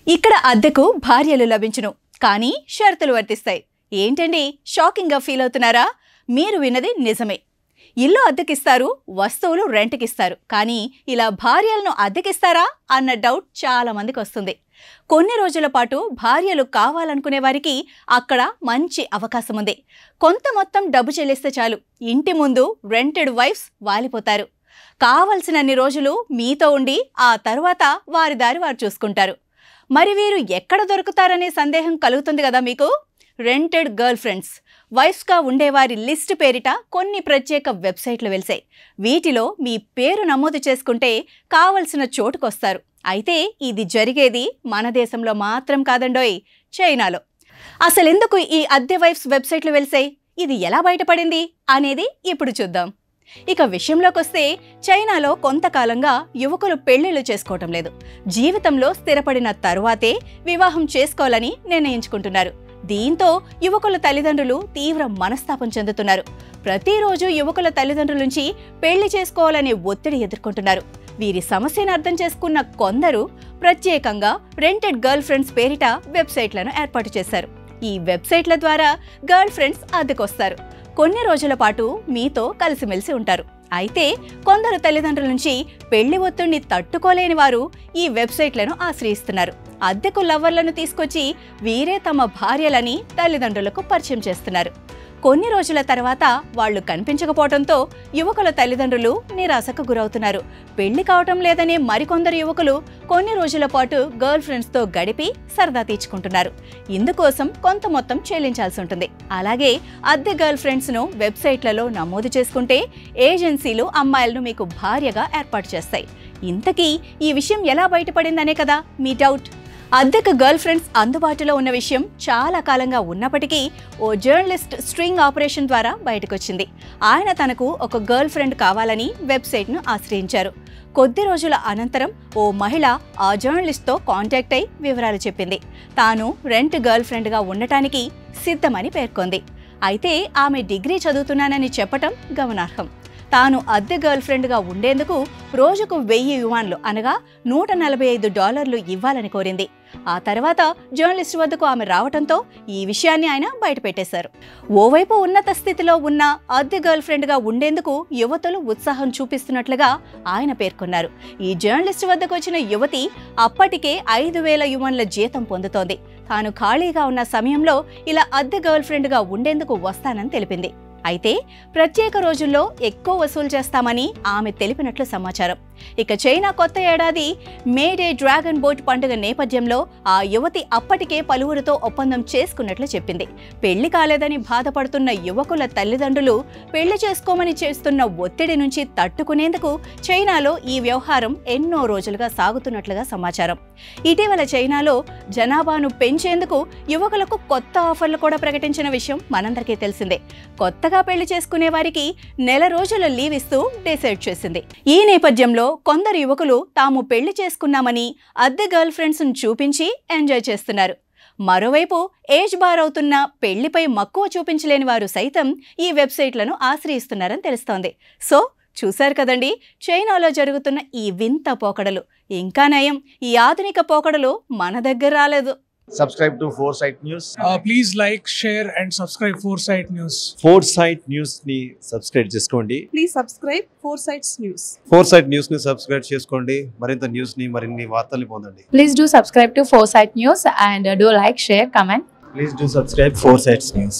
ఇక్కడ అద్దెకు భార్యలు లభించును కానీ షరతులు వర్తిస్తాయి ఏంటండి షాకింగ్గా ఫీల్ అవుతున్నారా మీరు విన్నది నిజమే ఇల్లు అద్దెకిస్తారు వస్తువులు రెంట్కిస్తారు కానీ ఇలా భార్యలను అద్దెకిస్తారా అన్న డౌట్ చాలా మందికి వస్తుంది కొన్ని రోజుల పాటు భార్యలు కావాలనుకునే వారికి అక్కడ మంచి అవకాశం ఉంది కొంత మొత్తం డబ్బు చెల్లిస్తే చాలు ఇంటి ముందు రెంటెడ్ వైఫ్స్ వాలిపోతారు కావలసినన్ని రోజులు మీతో ఉండి ఆ తరువాత వారి దారి వారు చూసుకుంటారు మరి వీరు ఎక్కడ దొరుకుతారనే సందేహం కలుగుతుంది కదా మీకు రెంటెడ్ గర్ల్ ఫ్రెండ్స్ వైఫ్స్గా ఉండేవారి లిస్ట్ పేరిట కొన్ని ప్రత్యేక వెబ్సైట్లు వెలిసాయి వీటిలో మీ పేరు నమోదు చేసుకుంటే కావలసిన చోటుకొస్తారు అయితే ఇది జరిగేది మన దేశంలో మాత్రం కాదండోయ్ చైనాలో అసలెందుకు ఈ అద్దె వైఫ్స్ వెబ్సైట్లు వెలిసాయి ఇది ఎలా బయటపడింది అనేది ఇప్పుడు చూద్దాం ఇక విషయంలోకి వస్తే చైనాలో కొంతకాలంగా యువకులు పెళ్లిళ్ళు చేసుకోవటం లేదు జీవితంలో స్థిరపడిన తరువాతే వివాహం చేసుకోవాలని నిర్ణయించుకుంటున్నారు దీంతో యువకుల తల్లిదండ్రులు తీవ్ర మనస్తాపం చెందుతున్నారు ప్రతిరోజు యువకుల తల్లిదండ్రుల నుంచి పెళ్లి చేసుకోవాలనే ఒత్తిడి ఎదుర్కొంటున్నారు వీరి సమస్యను అర్థం చేసుకున్న కొందరు ప్రత్యేకంగా రెంటెడ్ గర్ల్ ఫ్రెండ్స్ పేరిట వెబ్సైట్లను ఏర్పాటు చేశారు ఈ వెబ్సైట్ల ద్వారా గర్ల్ ఫ్రెండ్స్ అద్దెకొస్తారు కొన్ని రోజుల పాటు మీతో కలిసిమెలిసి ఉంటారు అయితే కొందరు తల్లిదండ్రుల నుంచి పెళ్లి ఒత్తిడిని తట్టుకోలేని వారు ఈ వెబ్సైట్లను ఆశ్రయిస్తున్నారు అద్దెకు లవర్లను తీసుకొచ్చి వీరే తమ భార్యలని తల్లిదండ్రులకు పరిచయం చేస్తున్నారు కొన్ని రోజుల తర్వాత వాళ్ళు కనిపించకపోవడంతో యువకుల తల్లిదండ్రులు నిరాశకు గురవుతున్నారు పెళ్లి కావటం లేదనే మరికొందరు యువకులు కొన్ని రోజుల పాటు గర్ల్ ఫ్రెండ్స్తో గడిపి సరదా తీర్చుకుంటున్నారు ఇందుకోసం కొంత మొత్తం చెల్లించాల్సి ఉంటుంది అలాగే అద్దె గర్ల్ ఫ్రెండ్స్ను వెబ్సైట్లలో నమోదు చేసుకుంటే ఏజెన్సీలు అమ్మాయిలను మీకు భార్యగా ఏర్పాటు చేస్తాయి ఇంతకీ ఈ విషయం ఎలా బయటపడిందనే కదా మీ డౌట్ అద్దెకు గర్ల్ ఫ్రెండ్స్ అందుబాటులో ఉన్న విషయం చాలా కాలంగా ఉన్నప్పటికీ ఓ జర్నలిస్ట్ స్ట్రింగ్ ఆపరేషన్ ద్వారా బయటకొచ్చింది ఆయన తనకు ఒక గర్ల్ ఫ్రెండ్ కావాలని వెబ్సైట్ను ఆశ్రయించారు కొద్ది రోజుల అనంతరం ఓ మహిళ ఆ జర్నలిస్ట్తో కాంటాక్ట్ అయి వివరాలు చెప్పింది తాను రెంట్ గర్ల్ ఫ్రెండ్గా ఉండటానికి సిద్ధమని పేర్కొంది అయితే ఆమె డిగ్రీ చదువుతున్నానని చెప్పటం గమనార్హం తాను అద్దె గర్ల్ ఫ్రెండ్గా ఉండేందుకు రోజుకు వెయ్యి యువాన్లు అనగా నూట నలభై ఐదు డాలర్లు ఇవ్వాలని కోరింది ఆ తర్వాత జర్నలిస్ట్ వద్దకు ఆమె రావడంతో ఈ విషయాన్ని ఆయన బయటపెట్టేశారు ఓవైపు ఉన్నత స్థితిలో ఉన్న అద్దె గర్ల్ ఫ్రెండ్గా ఉండేందుకు యువతులు ఉత్సాహం చూపిస్తున్నట్లుగా ఆయన పేర్కొన్నారు ఈ జర్నలిస్ట్ వద్దకు వచ్చిన యువతి అప్పటికే ఐదు వేల యువన్ల జీతం పొందుతోంది తాను ఖాళీగా ఉన్న సమయంలో ఇలా అద్దె గర్ల్ ఫ్రెండ్గా ఉండేందుకు వస్తానని తెలిపింది అయితే ప్రత్యేక రోజుల్లో ఎక్కువ వసూలు చేస్తామని ఆమె తెలిపినట్లు సమాచారం ఇక చైనా కొత్త ఏడాది మేడే డ్రాగన్ బోట్ పండుగ నేపథ్యంలో ఆ యువతి అప్పటికే పలువురితో ఒప్పందం చేసుకున్నట్లు చెప్పింది పెళ్లి కాలేదని బాధపడుతున్న యువకుల తల్లిదండ్రులు పెళ్లి చేసుకోమని చేస్తున్న ఒత్తిడి నుంచి తట్టుకునేందుకు చైనాలో ఈ వ్యవహారం ఎన్నో రోజులుగా సాగుతున్నట్లుగా సమాచారం ఇటీవల చైనాలో జనాభాను పెంచేందుకు యువకులకు కొత్త ఆఫర్లు కూడా ప్రకటించిన విషయం మనందరికీ తెలిసిందే కొత్తగా పెళ్లి చేసుకునే వారికి నెల రోజుల లీవ్ ఇస్తూ డిసైడ్ చేసింది ఈ నేపథ్యంలో కొందరు యువకులు తాము పెళ్లి చేసుకున్నామని అద్దె గర్ల్ ఫ్రెండ్స్ చూపించి ఎంజాయ్ చేస్తున్నారు మరోవైపు ఏజ్ బార్ అవుతున్న పెళ్లిపై మక్కువ చూపించలేని వారు సైతం ఈ వెబ్సైట్లను ఆశ్రయిస్తున్నారని తెలుస్తోంది సో చూశారు కదండి చైనాలో జరుగుతున్న ఈ వింత పోకడలు ఇంకా నయం ఈ ఆధునిక పోకడలు మన దగ్గర రాలేదు subscribe to Foresight News. Uh, please like, share, and subscribe Foresight News. Foresight News ని సబ్స్క్రైబ్ చేసుకోండి please subscribe Foresight's News Foresight News ని సబ్స్క్రైబ్ చేసుకోండి మరింత న్యూస్ ని మరిన్ని వార్తల్ని పొందండి Please do subscribe to Foresight News and uh, do like, share, comment. Please do subscribe Foresight's news